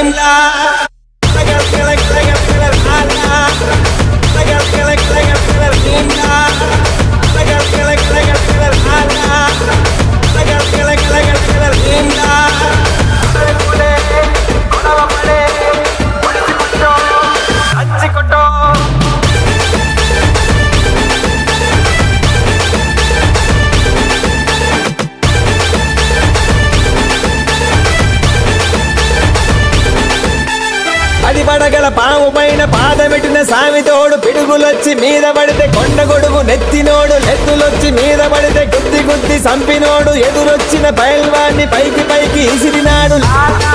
భీమ్లా కలగల కలగల కలగల కలగల ఆలా. కలగల కలగల కలగల కలగల భీమ్లా. కలగల కలగల కలగల కలగల ఆలా. కలగల కలగల కలగల కలగల భీమ్లా. అడుగులే, గొడవ పడే, పొడిచి కొట్టో, దంచి కొట్టో. అది పడగల పాము పైన పాదమెట్టిన సామితోడు పిడుగులొచ్చి మీద పడితే కొండ గొడుగు నెత్తినోడు నెత్తులొచ్చి మీద పడితే గుద్ది గుద్ది సంపినోడు ఎదురొచ్చిన బయల్వాన్ని పైకి పైకి ఇసిరినాడు లాలా.